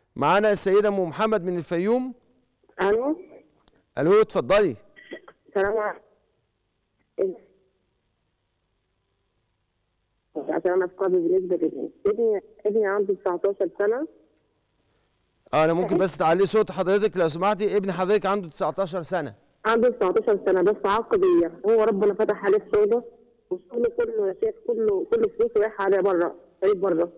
معانا السيده ام محمد من الفيوم الو الو اتفضلي السلام عليكم عشان انا افكار بالنسبه لابني ابني ابني عنده 19 سنه اه انا ممكن بس تعلي صوت حضرتك لو سمحتي ابن حضرتك عنده 19 سنه عنده 19 سنه بس عقديه هو ربنا فتح عليه الشغل والشغل كله يا شيخ كله كل فلوسه رايحه عليه بره طريق بره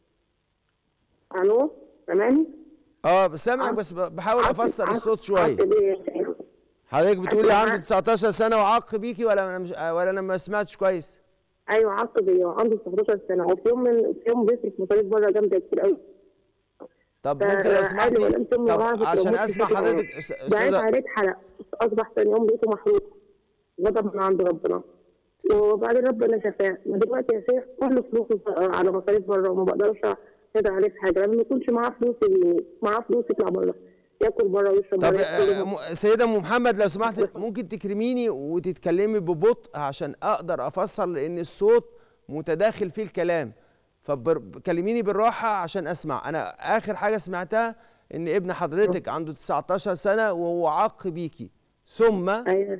الو سامعني؟ اه بس سامعك بس ب- بحاول افسر الصوت شويه عقديه يا شيخ حضرتك بتقولي عقد- عنده 19 سنه وعاق بيكي ولا انا مش ولا انا ما سمعتش كويس ايوه عقديه وعنده 19 سنه وفي يوم من في يوم بيصرف مصاريف بره جامده كتير قوي طب ف- ممكن لو قال سمحتي لي ولا أنت أمي طب وعرفت عشان وممكن اسمع تاخد حضرتك عقد. أس- بعيد استاذه عليه اتحرق اصبح ثاني يوم لقيته محروق غضب من عند ربنا وبعدين ربنا شفاه ما دلوقتي يا شيخ كل فلوسه على مصاريف بره وما بقدرش اقدر عليه في حاجه لما ما يكونش معاه فلوس يجيني معاه فلوس يطلع بره ياكل بره ويشرب طب بره آه، ياكل م- سيده ام محمد لو سمحتي ممكن تكرميني وتتكلمي ببطء عشان اقدر افسر لان الصوت متداخل فيه الكلام فكلميني بالراحه عشان اسمع انا اخر حاجه سمعتها ان ابن حضرتك عنده 19 سنه وهو عاق بيكي ثم ايوه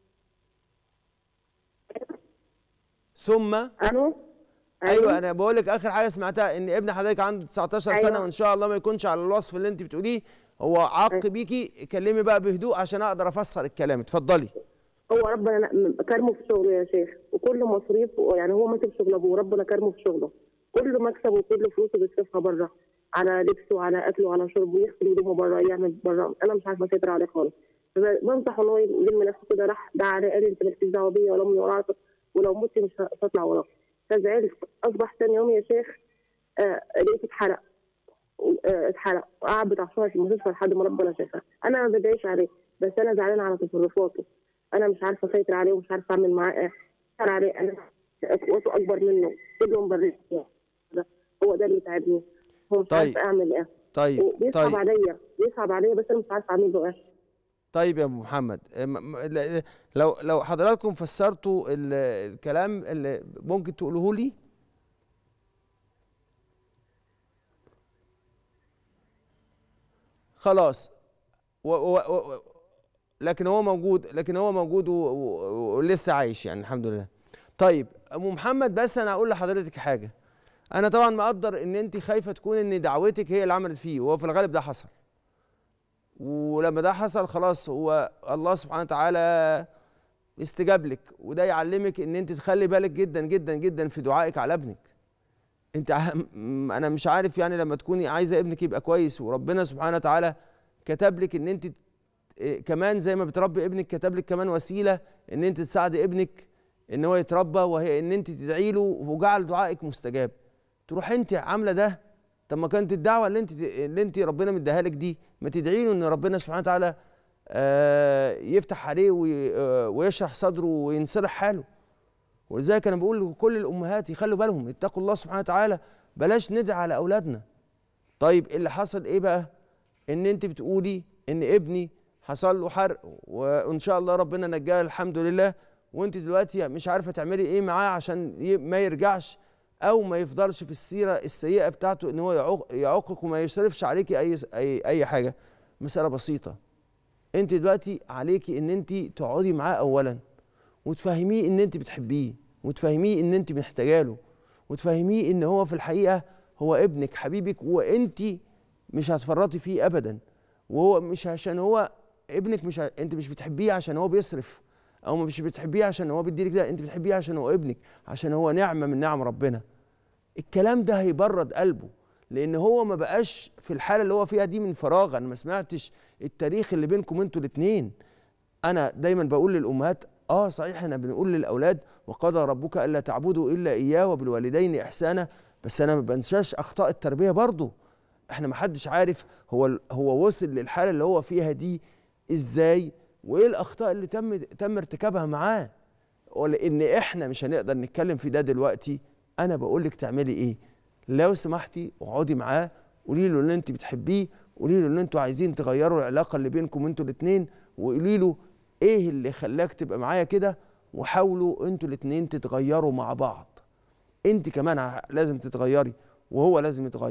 ثم الو ايوه انا بقول لك اخر حاجه سمعتها ان ابن حضرتك عنده 19 سنه أيوة. وان شاء الله ما يكونش على الوصف اللي انت بتقوليه هو عاق بيكي كلمي بقى بهدوء عشان اقدر افسر الكلام اتفضلي هو ربنا كرمه في شغله يا شيخ وكل مصاريفه يعني هو ماسك شغل ابوه ربنا كرمه في شغله كل مكسبه وكل فلوسه بيصرفها بره على لبسه وعلى اكله وعلى شربه يغسل هدومه بره يعمل بره انا مش عارفه اسيطر عليه خالص بنصحه ان هو يلم نفسه كده راح دعا عليه قال لي انت مالكش دعوه بيا ولا امي ولا عارفه ولو مت مش هطلع وراك فزعلت اصبح ثاني يوم يا شيخ آه لقيته اتحرق آه، اتحرق وقعد بتاع شهر في المستشفى لحد ما ربنا شافها انا ما بدعيش عليه بس انا زعلانه على تصرفاته انا مش عارفه اسيطر عليه ومش عارفه اعمل معاه ايه اسيطر عليه انا قوته اكبر منه كله مبرر ده هو ده اللي تعبني هو مش طيب. عارفه اعمل ايه طيب بيصعب طيب عليا بيصعب عليا بس انا مش عارفه اعمل له ايه طيب يا ابو محمد م- م- ل- لو لو حضراتكم فسرتوا ال- الكلام اللي ممكن تقولوه لي خلاص و و و لكن هو موجود لكن هو موجود و- و- ولسه عايش يعني الحمد لله طيب ابو محمد بس انا اقول لحضرتك حاجه انا طبعا مقدر ان انت خايفه تكون ان دعوتك هي اللي عملت فيه وهو في الغالب ده حصل ولما ده حصل خلاص هو الله سبحانه وتعالى استجاب لك وده يعلمك ان انت تخلي بالك جدا جدا جدا في دعائك على ابنك انت ع- م- انا مش عارف يعني لما تكوني عايزه ابنك يبقى كويس وربنا سبحانه وتعالى كتب لك ان انت إيه، كمان زي ما بتربي ابنك كتب لك كمان وسيله ان انت تساعدي ابنك ان هو يتربى وهي ان انت تدعي له وجعل دعائك مستجاب تروح انت عامله ده طب ما كانت الدعوه اللي انت اللي انت ربنا مديها لك دي ما تدعي له ان ربنا سبحانه وتعالى آه، يفتح عليه وي- آه، ويشرح صدره وينصلح حاله ولذلك انا بقول لكل الامهات يخلوا بالهم اتقوا الله سبحانه وتعالى بلاش ندعي على اولادنا طيب اللي حصل ايه بقى ان انت بتقولي ان ابني حصل له حرق وان شاء الله ربنا نجاه الحمد لله وانت دلوقتي مش عارفه تعملي ايه معاه عشان ي- ما يرجعش او ما يفضلش في السيره السيئه بتاعته ان هو يعوق يعوقك وما يصرفش عليكي اي اي اي حاجه مساله بسيطه انت دلوقتي عليكي ان انت تقعدي معاه اولا وتفهميه ان انت بتحبيه وتفهميه ان انت محتاجه له وتفهميه ان هو في الحقيقه هو ابنك حبيبك وانت مش هتفرطي فيه ابدا وهو مش عشان هو ابنك مش ع... انت مش بتحبيه عشان هو بيصرف او مش بتحبيه عشان هو بيديلك ده انت بتحبيه عشان هو ابنك عشان هو نعمه من نعم ربنا الكلام ده هيبرد قلبه لان هو ما بقاش في الحاله اللي هو فيها دي من فراغ انا ما سمعتش التاريخ اللي بينكم انتوا الاثنين انا دايما بقول للامهات اه صحيح احنا بنقول للاولاد وقضى ربك الا تعبدوا الا اياه وبالوالدين احسانا بس انا ما بنساش اخطاء التربيه برضه احنا ما حدش عارف هو هو وصل للحاله اللي هو فيها دي ازاي وايه الاخطاء اللي تم تم ارتكابها معاه ولان احنا مش هنقدر نتكلم في ده دلوقتي انا بقول لك تعملي ايه لو سمحتي اقعدي معاه قولي له ان انت بتحبيه قولي له ان انتوا عايزين تغيروا العلاقه اللي بينكم انتوا الاثنين وقولي له ايه اللي خلاك تبقى معايا كده وحاولوا انتوا الاثنين تتغيروا مع بعض انت كمان ع- لازم تتغيري وهو لازم يتغير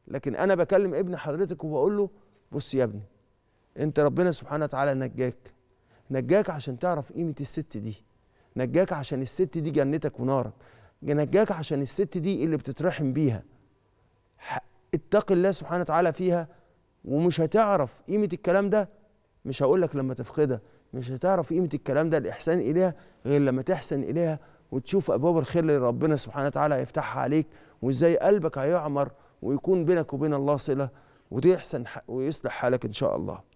لكن انا بكلم ابن حضرتك وبقول له بص يا ابني انت ربنا سبحانه وتعالى نجاك نجاك عشان تعرف قيمه الست دي نجاك عشان الست دي جنتك ونارك نجاك عشان الست دي اللي بتترحم بيها ح- اتق الله سبحانه وتعالى فيها ومش هتعرف قيمه الكلام ده مش هقول لك لما تفقدها مش هتعرف قيمه الكلام ده الاحسان اليها غير لما تحسن اليها وتشوف ابواب الخير اللي ربنا سبحانه وتعالى هيفتحها عليك وازاي قلبك هيعمر ويكون بينك وبين الله صله وتحسن ح- ويصلح حالك ان شاء الله